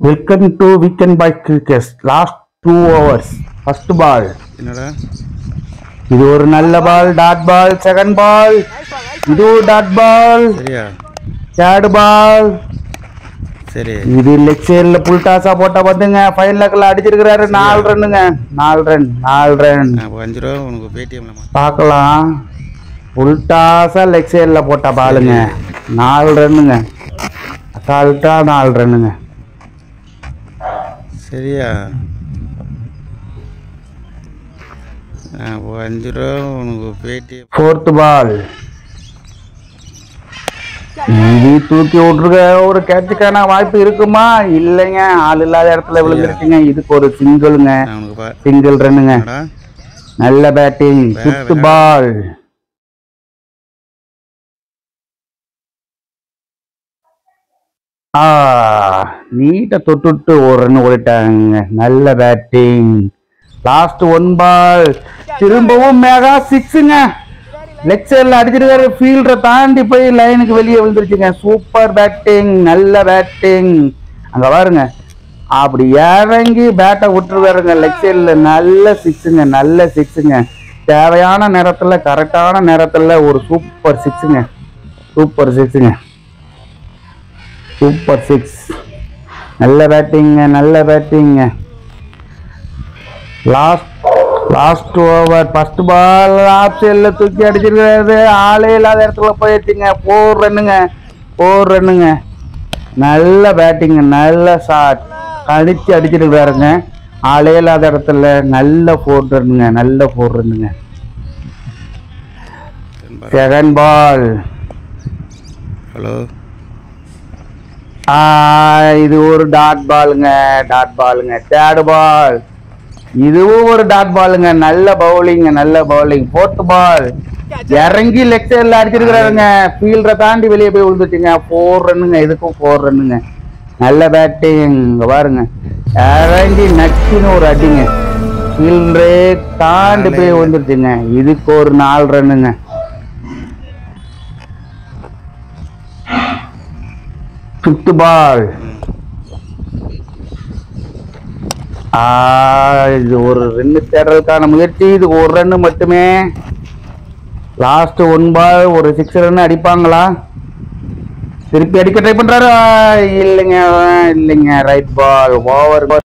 welcome to weekend boy cricket last two overs first ball என்னடா இது ஒரு நல்ல பால் டாட் பால் செகண்ட் பால் இது ஒரு டாட் பால் சரியா தேர்ட் பால் சரி இது லெக் சைடில் புல் டாஸா போட்டா பார்த்துங்க ஃபைன் லக்கில் அடிச்சிருக்கிறாரு நாலு ரன்னுங்க நாலு ரன் நாலு ரன் நான் இப்போ அஞ்சு ரூபா உனக்கு பேடிஎம்ல பார்க்கலாம் புல் டாஸா லெக் சைடில் போட்ட பாலுங்க நாலு ரன்னுங்க அசால்ட்டா நாலு ரன்னுங்க சரியா நான் இப்போ அஞ்சு ரூபா உனக்கு பேடிஎம் ஃபோர்த் பால் இது தூக்கி விட்டுருக்க ஒரு கேட்சுக்கான வாய்ப்பு இருக்குமா இல்லைங்க ஆள் இல்லாத இடத்துல விழுந்துருச்சுங்க இதுக்கு ஒரு சிங்கிளுங்க நான் உனக்கு பா சிங்கிள் ரன்னுங்க என்னடா நல்ல பேட்டிங் ஃபிஃப்த் பால் ஆ நீட்டை தொட்டுட்டு ஒரு ரன் ஓடிட்டாங்க நல்ல பேட்டிங் லாஸ்ட் ஒன் பால் திரும்பவும் மேகா சிக்ஸுங்க லெக் சைடில் அடிச்சிருக்காரு ஃபீல்டரை தாண்டி போய் லைனுக்கு வெளியே விழுந்துருச்சுங்க சூப்பர் பேட்டிங் நல்ல பேட்டிங் அங்கே பாருங்க அப்படி இறங்கி பேட்டை விட்டுருவாருங்க லெக் சைடில் நல்ல சிக்ஸுங்க நல்ல சிக்ஸுங்க தேவையான நேரத்தில் கரெக்டான நேரத்தில் ஒரு சூப்பர் சிக்ஸுங்க சூப்பர் சிக்ஸுங்க சூப்பர் சிக்ஸ் நல்ல பேட்டிங்க நல்ல பேட்டிங்க last last over first ball off சைடில் தூக்கி அடிச்சிருக்காரு ஆளே இல்லாத இடத்துல போயிடுச்சுங்க ஃபோர் ரன்னுங்க ஃபோர் ரன்னுங்க நல்ல பேட்டிங்க நல்ல ஷாட் அடிச்சு அடிச்சிருக்காருங்க ஆளே இல்லாத இடத்துல நல்ல ஃபோர் ரன்னுங்க நல்ல ஃபோர் ரன்னுங்க செகண்ட் பால் ஹலோ இது ஒரு டாட் பாலுங்க டாட் பாலுங்க தேர்ட் பால் இதுவும் ஒரு டாட் பாலுங்க நல்ல பவுலிங் நல்ல பவுலிங் ஃபோர்த் பால் இறங்கி லெக் சைடில் அடிச்சிருக்கிறாருங்க ஃபீல்டரை தாண்டி வெளியே போய் விழுந்துச்சுங்க ஃபோர் ரன்னுங்க இதுக்கும் ஃபோர் ரன்னுங்க நல்ல பேட்டிங் பாருங்க இறங்கி நச்சுன்னு ஒரு அடிங்க ஃபீல்டரே தாண்டி போய் விழுந்துருச்சுங்க இதுக்கு ஒரு நாலு ரன்னுங்க ஃபிஃப்த் பால் இது ஒரு ரன்னு தேடுறதுக்கான முயற்சி இது ஒரு ரன்னு மட்டுமே லாஸ்ட் ஒன் பால் ஒரு சிக்ஸ் ரன் அடிப்பாங்களா திருப்பி அடிக்க ட்ரை பண்றாரு ஆ, இல்லைங்க இல்லைங்க ரைட் பால் ஓவர்